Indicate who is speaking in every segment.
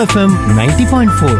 Speaker 1: FM ninety point four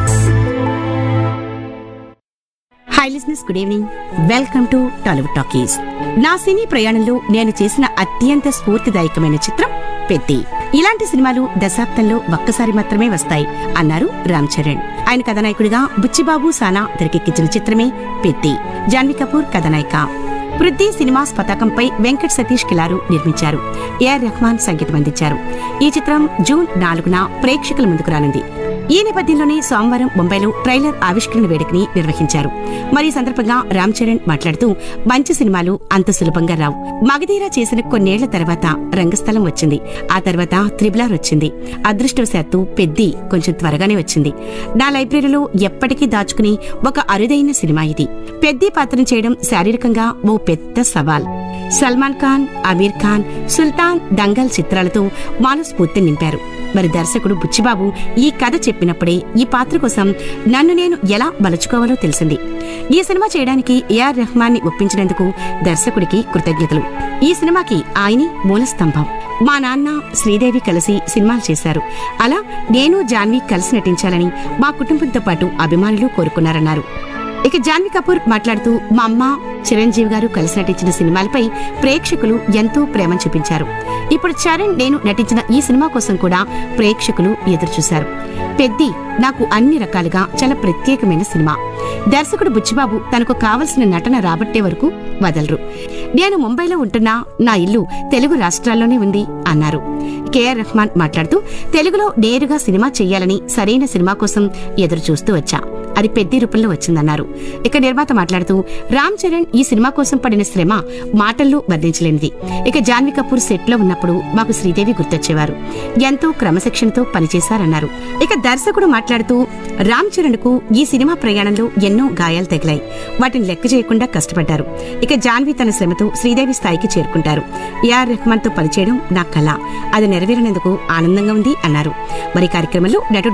Speaker 2: hi listeners good evening welcome to Tollywood talkies నా సినీ ప్రయాణంలో నేను చేసిన అత్యంత స్ఫూర్తిదాయకమైన చిత్రం పెద్ది ఇలాంటి సినిమాలు దశాబ్దంలో ఒక్కసారి మాత్రమే వస్తాయి అన్నారు రామ్ చరణ్ ఆయన కథానాయకుడిగా బుచ్చిబాబు సానా తెరకెక్కించిన చిత్రమే పెద్ది జాన్వీ కపూర్ కథానాయిక పృథ్వీ సినిమాస్ పతాకంపై వెంకట్ సతీష్ కిలారు నిర్మించారు ఏఆర్ రెహమాన్ సంగీతం అందించారు ఈ చిత్రం జూన్ నాలుగున ప్రేక్షకుల ముందుకు రానుంది ఈ నేపథ్యంలోనే సోమవారం ముంబైలో ట్రైలర్ ఆవిష్కరణ వేడుకని నిర్వహించారు మరి ఈ సందర్భంగా రామ్ చరణ్ మాట్లాడుతూ మంచి సినిమాలు అంత సులభంగా రావు మగధీర చేసిన కొన్నేళ్ల తర్వాత రంగస్థలం వచ్చింది ఆ తర్వాత త్రిబులార్ వచ్చింది అదృష్టవశాత్తు పెద్ది కొంచెం త్వరగానే వచ్చింది నా లైబ్రరీలో ఎప్పటికీ దాచుకుని ఒక అరుదైన సినిమా ఇది పెద్ది పాత్రను చేయడం శారీరకంగా ఓ పెద్ద సవాల్ సల్మాన్ ఖాన్ అమీర్ ఖాన్ సుల్తాన్ దంగల్ చిత్రాలతో మానస్ఫూర్తిని నింపారు మరి దర్శకుడు బుచ్చిబాబు ఈ కథ చెప్పినప్పుడే ఈ పాత్ర కోసం నన్ను నేను ఎలా మలుచుకోవాలో తెలిసింది ఈ సినిమా చేయడానికి ఏఆర్ రెహమాన్ ని ఒప్పించినందుకు దర్శకుడికి కృతజ్ఞతలు ఈ సినిమాకి ఆయనే మూల స్తంభం మా నాన్న శ్రీదేవి కలిసి సినిమాలు చేశారు అలా నేను జాన్వి కలిసి నటించాలని మా కుటుంబంతో పాటు అభిమానులు కోరుకున్నారన్నారు ఇక జాన్వీ కపూర్ మాట్లాడుతూ మా అమ్మ చిరంజీవి గారు కలిసి నటించిన సినిమాలపై ప్రేక్షకులు ఎంతో ప్రేమ చూపించారు ఇప్పుడు చరణ్ నేను నటించిన ఈ సినిమా కోసం కూడా ప్రేక్షకులు ఎదురుచూశారు పెద్ది నాకు అన్ని రకాలుగా చాలా ప్రత్యేకమైన సినిమా దర్శకుడు బుచ్చిబాబు తనకు కావలసిన నటన రాబట్టే వరకు వదలరు నేను ముంబైలో ఉంటున్నా నా ఇల్లు తెలుగు రాష్ట్రాల్లోనే ఉంది అన్నారు కేఆర్ రెహమాన్ మాట్లాడుతూ తెలుగులో నేరుగా సినిమా చేయాలని సరైన సినిమా కోసం ఎదురు చూస్తూ వచ్చా అది పెద్ద రూపంలో వచ్చిందన్నారు ఇక నిర్మాత మాట్లాడుతూ రామ్ చరణ్ ఈ సినిమా కోసం పడిన శ్రమ మాటల్లో వర్ణించలేనిది ఇక జాన్వీ కపూర్ సెట్ లో ఉన్నప్పుడు మాకు శ్రీదేవి గుర్తొచ్చేవారు ఎంతో క్రమశిక్షణతో పనిచేశారన్నారు ఇక దర్శకుడు మాట్లాడుతూ రామ్ చరణ్ కు ఈ సినిమా ప్రయాణంలో ఎన్నో గాయాలు తగిలాయి వాటిని లెక్క చేయకుండా కష్టపడ్డారు ఇక జాన్వీ తన శ్రమతో శ్రీదేవి స్థాయికి చేరుకుంటారు ఏఆర్ రెహమాన్ తో పనిచేయడం నా కళ అది నెరవేరినందుకు ఆనందంగా ఉంది అన్నారు మరి ఈ కార్యక్రమంలో నటుడు